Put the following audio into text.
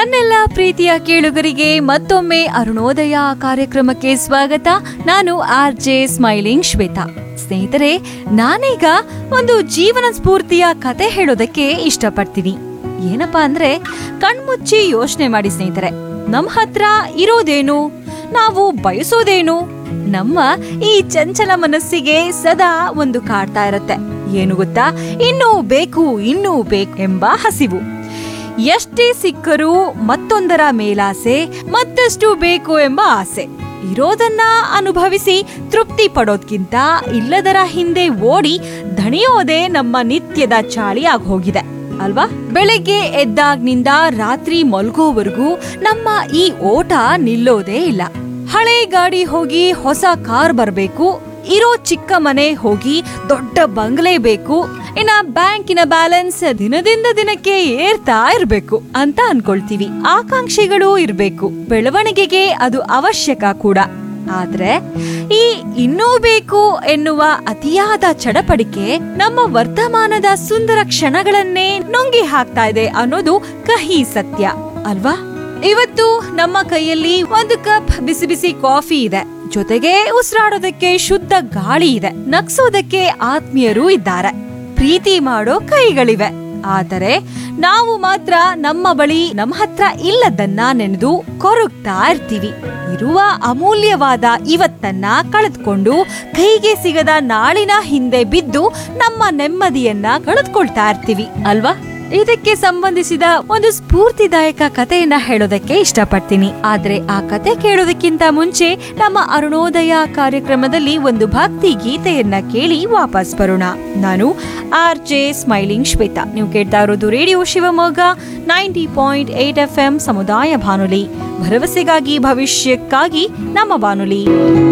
ನನ್ನೆಲ್ಲ ಪ್ರೀತಿಯ ಕೇಳುಗರಿಗೆ ಮತ್ತೊಮ್ಮೆ ಅರುಣೋದಯ ಕಾರ್ಯಕ್ರಮಕ್ಕೆ ಸ್ವಾಗತ ನಾನು ಆರ್ ಜೆ ಸ್ಮೈಲಿಂಗ್ ಶ್ವೇತಾ ಸ್ನೇಹಿತರೆ ನಾನೀಗ ಒಂದು ಜೀವನ ಸ್ಫೂರ್ತಿಯ ಕತೆ ಹೇಳೋದಕ್ಕೆ ಇಷ್ಟಪಡ್ತೀನಿ ಏನಪ್ಪಾ ಅಂದ್ರೆ ಕಣ್ಮುಚ್ಚಿ ಯೋಚನೆ ಮಾಡಿ ಸ್ನೇಹಿತರೆ ನಮ್ಮ ಹತ್ರ ಇರೋದೇನು ನಾವು ಬಯಸೋದೇನು ನಮ್ಮ ಈ ಚಂಚಲ ಮನಸ್ಸಿಗೆ ಸದಾ ಒಂದು ಕಾಡ್ತಾ ಇರತ್ತೆ ಏನು ಗೊತ್ತಾ ಇನ್ನೂ ಬೇಕು ಇನ್ನೂ ಬೇಕು ಎಂಬ ಹಸಿವು ಎಷ್ಟೇ ಸಿಕ್ಕರೂ ಮತ್ತೊಂದರ ಮೇಲಾಸೆ ಮತ್ತಷ್ಟು ಬೇಕು ಎಂಬ ಆಸೆ ಇರೋದನ್ನ ಅನುಭವಿಸಿ ತೃಪ್ತಿ ಪಡೋದ್ಕಿಂತ ಇಲ್ಲದರ ಹಿಂದೆ ಓಡಿ ದಣಿಯೋದೇ ನಮ್ಮ ನಿತ್ಯದ ಚಾಳಿ ಆಗೋಗಿದೆ ಅಲ್ವಾ ಬೆಳಗ್ಗೆ ಎದ್ದಾಗ್ನಿಂದ ರಾತ್ರಿ ಮಲ್ಗೋವರೆಗೂ ನಮ್ಮ ಈ ಓಟ ನಿಲ್ಲೋದೇ ಇಲ್ಲ ಹಳೆ ಗಾಡಿ ಹೋಗಿ ಹೊಸ ಕಾರ್ ಬರ್ಬೇಕು ಇರೋ ಚಿಕ್ಕ ಮನೆ ಹೋಗಿ ದೊಡ್ಡ ಬಂಗ್ಲೆ ಬೇಕು ಇನ್ನ ಬ್ಯಾಂಕಿನ ಬ್ಯಾಲೆನ್ಸ್ ದಿನದಿಂದ ದಿನಕ್ಕೆ ಏರ್ತಾ ಇರ್ಬೇಕು ಅಂತ ಅನ್ಕೊಳ್ತೀವಿ ಆಕಾಂಕ್ಷೆಗಳು ಇರ್ಬೇಕು ಬೆಳವಣಿಗೆಗೆ ಅದು ಅವಶ್ಯಕ ಕೂಡ ಆದ್ರೆ ಈ ಇನ್ನೂ ಬೇಕು ಎನ್ನುವ ಅತಿಯಾದ ಚಡಪಡಿಕೆ ನಮ್ಮ ವರ್ತಮಾನದ ಸುಂದರ ಕ್ಷಣಗಳನ್ನೇ ನುಂಗಿ ಹಾಕ್ತಾ ಇದೆ ಅನ್ನೋದು ಕಹಿ ಸತ್ಯ ಅಲ್ವಾ ಇವತ್ತು ನಮ್ಮ ಕೈಯಲ್ಲಿ ಒಂದು ಕಪ್ ಬಿಸಿ ಬಿಸಿ ಕಾಫಿ ಇದೆ ಜೊತೆಗೆ ಉಸಿರಾಡೋದಕ್ಕೆ ಶುದ್ಧ ಗಾಳಿ ಇದೆ ನಗ್ಸೋದಕ್ಕೆ ಆತ್ಮೀಯರು ಇದ್ದಾರೆ ಪ್ರೀತಿ ಮಾಡೋ ಕೈಗಳಿವೆ ಆದರೆ ನಾವು ಮಾತ್ರ ನಮ್ಮ ಬಳಿ ನಮ್ಮ ಹತ್ರ ಇಲ್ಲದನ್ನ ನೆನೆದು ಕೊರಗ್ತಾ ಇರ್ತೀವಿ ಇರುವ ಅಮೂಲ್ಯವಾದ ಇವತ್ತನ್ನ ಕಳೆದ್ಕೊಂಡು ಕೈಗೆ ಸಿಗದ ನಾಳಿನ ಹಿಂದೆ ಬಿದ್ದು ನಮ್ಮ ನೆಮ್ಮದಿಯನ್ನ ಕಳೆದುಕೊಳ್ತಾ ಇರ್ತೀವಿ ಅಲ್ವಾ ಇದಕ್ಕೆ ಸಂಬಂಧಿಸಿದ ಒಂದು ಸ್ಫೂರ್ತಿದಾಯಕ ಕಥೆಯನ್ನ ಹೇಳೋದಕ್ಕೆ ಇಷ್ಟಪಡ್ತೀನಿ ಆದ್ರೆ ಆ ಕತೆ ಕೇಳೋದಕ್ಕಿಂತ ಮುಂಚೆ ನಮ್ಮ ಅರುಣೋದಯ ಕಾರ್ಯಕ್ರಮದಲ್ಲಿ ಒಂದು ಭಕ್ತಿ ಗೀತೆಯನ್ನ ಕೇಳಿ ವಾಪಸ್ ಬರೋಣ ನಾನು ಆರ್ ಜೆ ಸ್ಮೈಲಿಂಗ್ ಶ್ವೇತಾ ನೀವು ಕೇಳ್ತಾ ಇರೋದು radio Shivamogga ninety point eight F M ಸಮುದಾಯ ಬಾನುಲಿ ಭರವಸೆಗಾಗಿ ಭವಿಷ್ಯಕ್ಕಾಗಿ ನಮ್ಮ ಬಾನುಲಿ